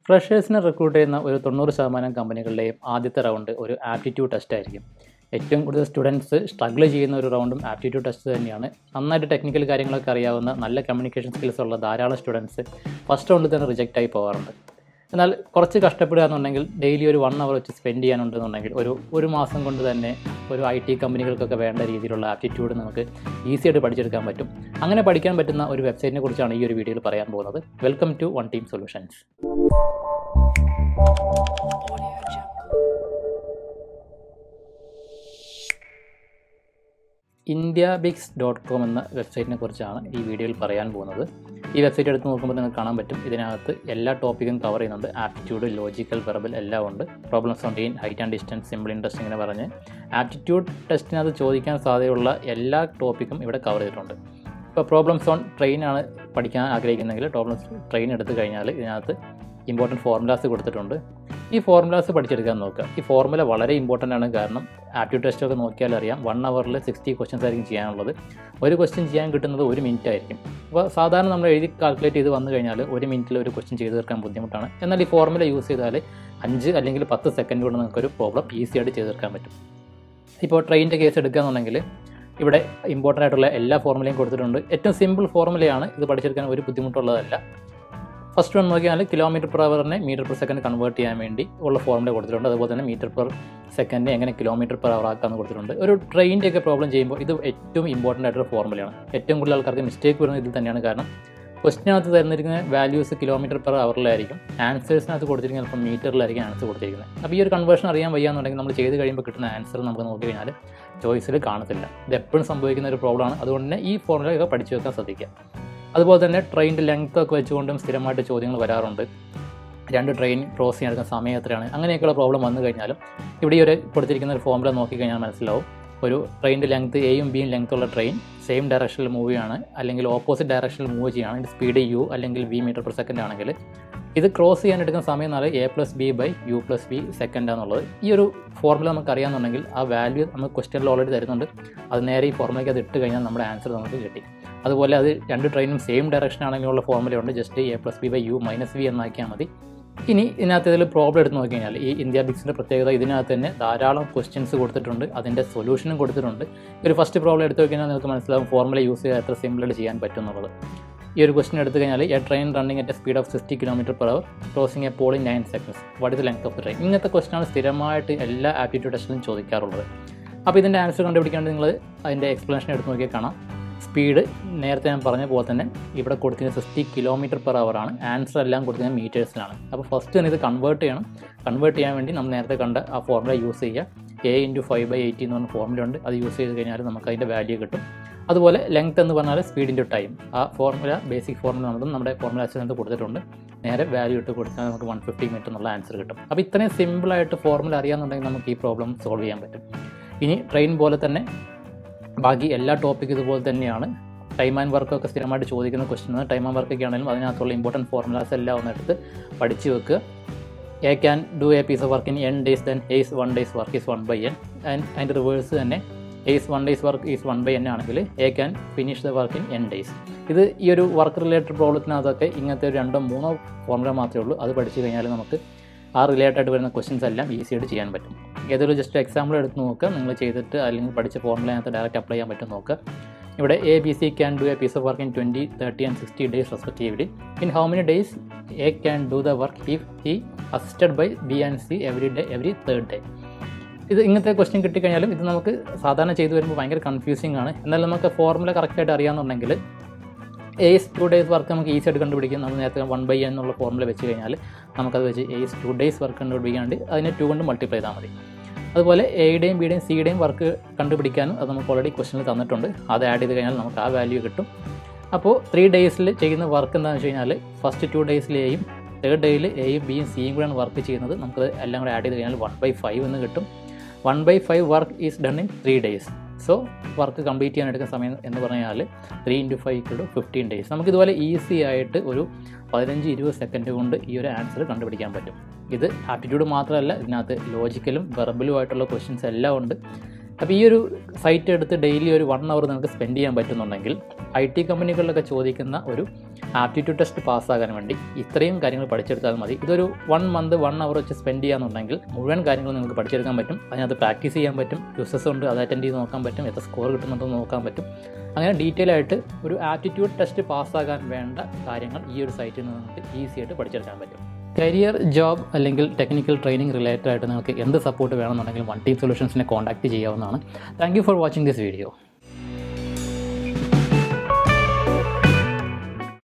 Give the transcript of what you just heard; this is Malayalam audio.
ഫ്രഷേഴ്സിനെ റിക്രൂട്ട് ചെയ്യുന്ന ഒരു തൊണ്ണൂറ് ശതമാനം കമ്പനികളുടെയും ആദ്യത്തെ റൗണ്ട് ഒരു ആപ്റ്റിറ്റ്യൂഡ് ടെസ്റ്റ് ആയിരിക്കും ഏറ്റവും കൂടുതൽ സ്റ്റുഡൻസ് സ്ട്രഗിൾ ചെയ്യുന്ന ഒരു റൗണ്ടും ആപ്റ്റിറ്റ്യൂഡ് ടെസ്റ്റ് തന്നെയാണ് നന്നായിട്ട് ടെക്നിക്കൽ കാര്യങ്ങളൊക്കെ അറിയാവുന്ന നല്ല കമ്മ്യൂണിക്കേഷൻ സ്കിൽസ് ഉള്ള ധാരാളം സ്റ്റുഡൻസ് ഫസ്റ്റ് റൗണ്ടിൽ തന്നെ റിജക്റ്റ് ആയി പോകാറുണ്ട് എന്നാൽ കുറച്ച് കഷ്ടപ്പെടുക എന്നുണ്ടെങ്കിൽ ഡെയിലി ഒരു വൺ അവർ വെച്ച് സ്പെൻഡ് ചെയ്യാനുണ്ടെന്നുണ്ടെങ്കിൽ ഒരു ഒരു മാസം കൊണ്ട് തന്നെ ഒരു ഐ ടി കമ്പനികൾക്കൊക്കെ വേണ്ട രീതിയിലുള്ള ആപ്റ്റിറ്റ്യൂഡ് നമുക്ക് ഈസി ആയിട്ട് പഠിച്ചെടുക്കാൻ പറ്റും അങ്ങനെ പഠിക്കാൻ പറ്റുന്ന ഒരു വെബ്സൈറ്റിനെ കുറിച്ചാണ് ഈ ഒരു വീഡിയോയിൽ പറയാൻ പോകുന്നത് welcome to one team solutions India bix dot com എന്ന വെബ്സൈറ്റിനെ കുറിച്ചാണ് ഈ വീഡിയോയിൽ പറയാൻ പോകുന്നത് ഈ വെബ്സൈറ്റ് എടുത്ത് നോക്കുമ്പോൾ നിങ്ങൾക്ക് കാണാൻ പറ്റും ഇതിനകത്ത് എല്ലാ ടോപ്പിക്കും കവർ ചെയ്യുന്നുണ്ട് ആപ്റ്റിറ്റ്യൂഡ് ലോജിക്കൽ വെറബൽ എല്ലാം ഉണ്ട് problems on train height and distance simple interest ഇങ്ങനെ പറഞ്ഞ് ആപ്റ്റിറ്റ്യൂഡ് ടെസ്റ്റിനകത്ത് ചോദിക്കാൻ സാധ്യതയുള്ള എല്ലാ ടോപ്പിക്കും ഇവിടെ കവർ ചെയ്തിട്ടുണ്ട് ഇപ്പോൾ പ്രോബ്ലംസ് ഓൺ ട്രെയിനാണ് പഠിക്കാൻ ആഗ്രഹിക്കുന്നെങ്കിൽ പ്രോബ്ലംസ് ട്രെയിൻ എടുത്തു കഴിഞ്ഞാൽ ഇതിനകത്ത് ഇമ്പോർട്ടൻറ്റ് ഫോർമുലാസ് കൊടുത്തിട്ടുണ്ട് ഈ ഫോർമുലാസ് പഠിച്ചെടുക്കാൻ നോക്കുക ഈ ഫോർമുല വളരെ ഇമ്പോർട്ടൻ്റ് ആണ് കാരണം ആപ്റ്റ്യൂഡ് ടെസ്റ്റ് ഒക്കെ നോക്കിയാൽ അറിയാം വൺ അവറിൽ സിക്സ്റ്റി ക്വസ്റ്റ്യൻസ് ആയിരിക്കും ചെയ്യാനുള്ളത് ഒരു ക്വസ്റ്റ്യൻ ചെയ്യാൻ കിട്ടുന്നത് ഒരു മിനിറ്റ് ആയിരിക്കും അപ്പോൾ സാധാരണ നമ്മൾ എഴുതി കാൽക്കുലേറ്റ് ചെയ്ത് വന്നു കഴിഞ്ഞാൽ ഒരു മിനിറ്റിൽ ഒരു ക്വസ്റ്റ്യൻ ചെയ്ത് തീർക്കാൻ ബുദ്ധിമുട്ടാണ് എന്നാൽ ഈ ഫോർമുല യൂസ് ചെയ്താൽ അഞ്ച് അല്ലെങ്കിൽ പത്ത് സെക്കൻഡ് കൊണ്ട് നിങ്ങൾക്ക് ഒരു പ്രോബ്ലം ഈസി ആയിട്ട് ചെയ്ത് തീർക്കാൻ പറ്റും ഇപ്പോൾ ട്രെയിനിൻ്റെ കേസ് എടുക്കുകയാണെന്നുണ്ടെങ്കിൽ ഇവിടെ ഇമ്പോർട്ടൻ്റ് ആയിട്ടുള്ള എല്ലാ ഫോർമുലയും കൊടുത്തിട്ടുണ്ട് ഏറ്റവും സിമ്പിൾ ഫോർമുലയാണ് ഇത് പഠിച്ചെടുക്കാൻ ഒരു ബുദ്ധിമുട്ടുള്ളതല്ല ഫസ്റ്റ് വൺ നോക്കിയാൽ കിലോമീറ്റർ പെർ അവറിനെ മീറ്റർ പെർ സെക്കൻഡ് കൺവേർട്ട് ചെയ്യാൻ വേണ്ടി ഉള്ള ഫോർമുല കൊടുത്തിട്ടുണ്ട് അതുപോലെ തന്നെ മീറ്റർ പെർ സെക്കൻഡ് എങ്ങനെ കിലോമീറ്റർ പെർ അവർ ആക്കാമെന്ന് കൊടുത്തിട്ടുണ്ട് ഒരു ട്രെയിനിൻ്റെ ഒക്കെ പ്രോബ്ലം ചെയ്യുമ്പോൾ ഇത് ഏറ്റവും ഇമ്പോർട്ടൻ്റ് ആയിട്ടുള്ള ഫോർമുലയാണ് ഏറ്റവും കൂടുതൽ ആൾക്കാർക്ക് മിസ്റ്റേക്ക് വരുന്നത് ഇതിൽ തന്നെയാണ് കാരണം ക്വസ്റ്റിനകത്ത് തന്നിരിക്കുന്ന വാല്യൂസ് കിലോമീറ്റർ പെർ അവറിലായിരിക്കും ആൻസേഴ്സിനകത്ത് കൊടുത്തിരിക്കുന്നത് ചിലപ്പോൾ മീറ്ററിലായിരിക്കും ആൻസർ കൊടുത്തിരിക്കുന്നത് അപ്പോൾ ഈ ഒരു കൺവേർഷൻ അറിയാൻ വയ്യാന്നുണ്ടെങ്കിൽ നമ്മൾ ചെയ്ത് കഴിയുമ്പോൾ കിട്ടുന്ന ആൻസർ നമുക്ക് നോക്കി കഴിഞ്ഞാൽ ചോയ്സിൽ കാണത്തില്ല ഇത് എപ്പോഴും സംഭവിക്കുന്ന ഒരു പ്രോബ്ലമാണ് അതുകൊണ്ട് തന്നെ ഈ ഫോർമുലയൊക്കെ പഠിച്ചു വെക്കാൻ ശ്രദ്ധിക്കുക അതുപോലെ തന്നെ ട്രെയിനിൻ്റെ ലെങ്ത് ഒക്കെ വെച്ചുകൊണ്ടും സ്ഥിരമായിട്ട് ചോദ്യങ്ങൾ വരാറുണ്ട് രണ്ട് ട്രെയിൻ ക്രോസ് ചെയ്യാൻ എടുക്കുന്ന സമയം എത്രയാണ് അങ്ങനെയൊക്കെയുള്ള പ്രോബ്ലം വന്നു കഴിഞ്ഞാലും ഇവിടെ ഈ ഒരു കൊടുത്തിരിക്കുന്ന ഒരു ഫോർമുല നോക്കിക്കഴിഞ്ഞാൽ മനസ്സിലാവും ഒരു ട്രെയിനിൻ്റെ ലെങ്ത് എയും ബിയും ലെങ്ത് ഉള്ള ട്രെയിൻ സെയിം ഡയറക്ഷനിൽ മൂവ് ചെയ്യാണ് അല്ലെങ്കിൽ ഓപ്പോസിറ്റ് ഡയറക്ഷനിൽ മൂവ് ചെയ്യുകയാണ് ഇതിൻ്റെ സ്പീഡ് യു അല്ലെങ്കിൽ വി മീറ്റർ പെർ സെക്കൻഡ് ആണെങ്കിൽ ഇത് ക്രോസ് ചെയ്യാൻ എടുക്കുന്ന സമയം എന്നാൽ A plus B by U plus B second എന്നുള്ളത് ഈ ഒരു ഫോർമുല നമുക്ക് അറിയാമെന്നുണ്ടെങ്കിൽ ആ വാല്യൂ നമുക്ക് ക്വസ്റ്റ്യനിൽ ഓൾറെഡി തരുന്നുണ്ട് അത് നേരെ ഈ ഫോർമുലയ്ക്ക് അത് ഇട്ട് കഴിഞ്ഞാൽ നമ്മുടെ ആൻസർ നമുക്ക് കിട്ടി അതുപോലെ അത് രണ്ട് ട്രെയിനും സെയിം ഡയറക്ഷൻ ആണെങ്കിലുള്ള ഫോർമുലയുണ്ട് just A plus B by U minus V എന്നാക്കിയാൽ മതി ഇനി ഇതിനകത്ത് ഇതിൽ പ്രോബ്ലം എടുത്ത് നോക്കി കഴിഞ്ഞാൽ ഈ ഇന്ത്യ ബിക്സിൻ്റെ പ്രത്യേകത ഇതിനകത്ത് തന്നെ ധാരാളം ക്വസ്റ്റ്യൻസ് കൊടുത്തിട്ടുണ്ട് അതിൻ്റെ സൊല്യൂഷനും കൊടുത്തിട്ടുണ്ട് ഒരു ഫസ്റ്റ് പ്രോബ്ലം എടുത്ത് കഴിഞ്ഞാൽ നിങ്ങൾക്ക് മനസ്സിലാവും ഫോർമുല യൂസ് ചെയ്താൽ എത്ര സിമ്പിളായിട്ട് ചെയ്യാൻ പറ്റും എന്നുള്ളത് ഈ ഒരു ക്വസ്റ്റ്യൻ എടുത്തു കഴിഞ്ഞാൽ a train running at speed of sixty kilometre per hour crossing a pole in nine seconds what is length of the train ഇങ്ങനത്തെ ക്വസ്റ്റ്യനാണ് സ്ഥിരമായിട്ട് എല്ലാ ആപ്റ്റിറ്റ്യൂഡ് ടെസ്റ്റിലും ചോദിക്കാറുള്ളത് അപ്പോൾ ഇതിൻ്റെ ആൻസർ കണ്ടുപിടിക്കാണ്ട് നിങ്ങൾ അതിൻ്റെ എക്സ്പ്ലനേഷൻ എടുത്ത് നോക്കിയാൽ കാണാം സ്പീഡ് നേരത്തെ ഞാൻ പറഞ്ഞ പോലെ തന്നെ ഇവിടെ കൊടുത്തിരിക്കുന്ന സിക്സ്റ്റി കിലോമീറ്റർ പെർ അവർ ആണ് ആൻസർ എല്ലാം കൊടുത്തിരിക്കുന്നത് മീറ്റേഴ്സിലാണ് അപ്പോൾ ഫസ്റ്റ് തന്നെ ഇത് കൺവേർട്ട് ചെയ്യണം കൺവേർട്ട് ചെയ്യാൻ വേണ്ടി നമ്മൾ നേരത്തെ കണ്ട ആ ഫോർമുല യൂസ് ചെയ്യുക A into five by eighty എന്ന് പറഞ്ഞ ഫോർമുല ഉണ്ട് അത് യൂസ് ചെയ്ത് കഴിഞ്ഞാൽ നമുക്ക് അതിൻ്റെ വാല്യൂ കിട്ടും അതുപോലെ ലെങ്ത് എന്ന് പറഞ്ഞാൽ സ്പീഡ് ഇൻറ്റു ടൈം ആ ഫോർമുല ബേസിക് ഫോർമുല നമുക്ക് നമ്മുടെ ഫോർമുല അസിനകത്ത് കൊടുത്തിട്ടുണ്ട് നേരെ വാല്യൂ ഇട്ട് കൊടുത്താൽ നമുക്ക് വൺ ഫിഫ്റ്റി മിനിറ്റ് എന്നുള്ള ആൻസർ കിട്ടും അപ്പോൾ ഇത്രയും സിമ്പിളായിട്ട് ഫോർമുല അറിയാമെന്നുണ്ടെങ്കിൽ നമുക്ക് ഈ പ്രോബ്ലം സോൾവ് ചെയ്യാൻ പറ്റും ഇനി ട്രെയിൻ പോലെ തന്നെ ബാക്കി എല്ലാ ടോപ്പിക് ഇതുപോലെ തന്നെയാണ് ടൈം ആൻഡ് വർക്കൊക്കെ സ്ഥിരമായിട്ട് ചോദിക്കുന്ന ക്വസ്റ്റ്യൻ ടൈം ആൻഡ് വർക്കൊക്കെ ആണെങ്കിലും അതിനകത്തുള്ള ഇമ്പോർട്ടൻറ്റ് ഫോർമുലാസ് എല്ലാം ഒന്ന് എടുത്ത് പഠിച്ചു വെക്കുക A can do a piece of work in N days then A's one day's work is one by N and അതിൻ്റെ റിവേഴ്സ് തന്നെ A's one day's work is one by N ആണെങ്കിൽ A can finish the work in N days ഇത് ഈ ഒരു വർക്ക് റിലേറ്റഡ് പ്രോബ്ലത്തിനകത്തൊക്കെ ഇങ്ങനത്തെ ഒരു രണ്ടോ മൂന്നോ ഫോർമുല മാത്രമേ ഉള്ളൂ അത് പഠിച്ചു കഴിഞ്ഞാൽ നമുക്ക് ആ റിലേറ്റഡ് ആയിട്ട് വരുന്ന ക്വസ്റ്റ്യൻസ് എല്ലാം ഈസി ആയിട്ട് ചെയ്യാൻ പറ്റും ഏതൊരു ജസ്റ്റ് എക്സാമ്പിൾ എടുത്ത് നോക്കുക നിങ്ങൾ ചെയ്തിട്ട് അല്ലെങ്കിൽ പഠിച്ച ഫോർമുലനകത്ത് ഡയറക്റ്റ് അപ്ലൈ ചെയ്യാൻ പറ്റും നോക്കുക ഇവിടെ A B C can do a piece of work in twenty thirty and sixty days respectively in how many days A can do the work if he assisted by B and C every day every third day ഇത് ഇങ്ങനത്തെ ക്വസ്റ്റ്യൻ കിട്ടിക്കഴിഞ്ഞാലും ഇത് നമുക്ക് സാധാരണ ചെയ്തു വരുമ്പോൾ ഭയങ്കര കൺഫ്യൂസിങ് ആണ് എന്നാൽ നമുക്ക് ഫോർമുല കറക്റ്റായിട്ട് അറിയാമെന്നുണ്ടെങ്കിൽ എയ്സ് ടു ഡേയ്സ് വർക്ക് നമുക്ക് ഈസി ആയിട്ട് കണ്ടുപിടിക്കും നമ്മൾ നേരത്തെ വൺ ബൈ എന്നുള്ള ഫോർമുല വെച്ച് കഴിഞ്ഞാൽ നമുക്കത് വെച്ച് എയ്സ് ടു ഡേയ്സ് വർക്ക് കണ്ടുപിടിക്കാണ്ട് അതിനെ ടു കൊണ്ട് മൾട്ടിപ്ലൈ ചെയ്താൽ മതി അതുപോലെ എയുടെയും ബിയുടെയും സിയുടെയും വർക്ക് കണ്ടുപിടിക്കാനും അത് നമുക്ക് ഓൾറെഡി ക്വസ്റ്റനിൽ തന്നിട്ടുണ്ട് അത് ആഡ് ചെയ്ത് കഴിഞ്ഞാൽ നമുക്ക് ആ വാല്യൂ കിട്ടും അപ്പോൾ ത്രീ ഡേയ്സിൽ ചെയ്യുന്ന വർക്ക് എന്താണെന്ന് വെച്ച് കഴിഞ്ഞാൽ ഫസ്റ്റ് ടു ഡേയ്സിൽ എയും തേർഡ് ഡേയിൽ എയും ബിയും സിയും കൂടെയാണ് വർക്ക് ചെയ്യുന്നത് നമുക്ക് എല്ലാം കൂടെ ആഡ് ചെയ്ത് കഴിഞ്ഞാൽ വൺ ബൈ ഫൈവ് എന്ന് കിട്ടും one by five work is done in three days so work complete ചെയ്യാൻ എടുക്കുന്ന സമയം എന്ന് പറഞ്ഞാൽ three into five to fifteen days നമുക്ക് ഇതുപോലെ ഈസി ആയിട്ട് ഒരു പതിനഞ്ച് ഇരുപത് സെക്കൻഡ് കൊണ്ട് ഈ ഒരു ആൻസർ കണ്ടുപിടിക്കാൻ പറ്റും ഇത് ആപ്റ്റിറ്റ്യൂഡ് മാത്രമല്ല ഇതിനകത്ത് ലോജിക്കലും വെർബലും ആയിട്ടുള്ള ക്വസ്റ്റ്യൻസ് എല്ലാം ഉണ്ട് അപ്പോൾ ഈ ഒരു സൈറ്റ് എടുത്ത് ഡെയിലി ഒരു വൺ അവർ നിങ്ങൾക്ക് സ്പെൻഡ് ചെയ്യാൻ പറ്റുന്നുണ്ടെങ്കിൽ ഐ ടി കമ്പനികളിലൊക്കെ ചോദിക്കുന്ന ഒരു ആപ്റ്റിറ്റ്യൂഡ് ടെസ്റ്റ് പാസ്സാകാൻ വേണ്ടി ഇത്രയും കാര്യങ്ങൾ പഠിച്ചെടുത്താൽ മതി ഇതൊരു വൺ മന്ത് വൺ അവർ വെച്ച് സ്പെൻഡ് ചെയ്യാന്നുണ്ടെങ്കിൽ മുഴുവൻ കാര്യങ്ങളും നിങ്ങൾക്ക് പഠിച്ചെടുക്കാൻ പറ്റും അതിനകത്ത് പ്രാക്ടീസ് ചെയ്യാൻ പറ്റും ക്യൂസസ് ഉണ്ട് അത് അറ്റൻഡ് ചെയ്ത് നോക്കാൻ പറ്റും എത്ര സ്കോർ കിട്ടുന്നുണ്ടെന്ന് നോക്കാൻ പറ്റും അങ്ങനെ ഡീറ്റെയിൽ ആയിട്ട് ഒരു ആപ്റ്റിറ്റ്യൂഡ് ടെസ്റ്റ് പാസ്സാകാൻ വേണ്ട കാര്യങ്ങൾ ഈ ഒരു സൈറ്റിൽ നിന്ന് നിങ്ങൾക്ക് ഈസി ആയിട്ട് പഠിച്ചെടുക്കാൻ പറ്റും കരിയർ ജോബ് അല്ലെങ്കിൽ ടെക്നിക്കൽ ട്രെയിനിങ് റിലേറ്റഡ് ആയിട്ട് നിങ്ങൾക്ക് എന്ത് സപ്പോർട്ട് വേണമെന്നുണ്ടെങ്കിൽ വൺ ടീം സൊല്യൂഷൻസിനെ കോൺടാക്ട് ചെയ്യാവുന്നതാണ് thank you for watching this video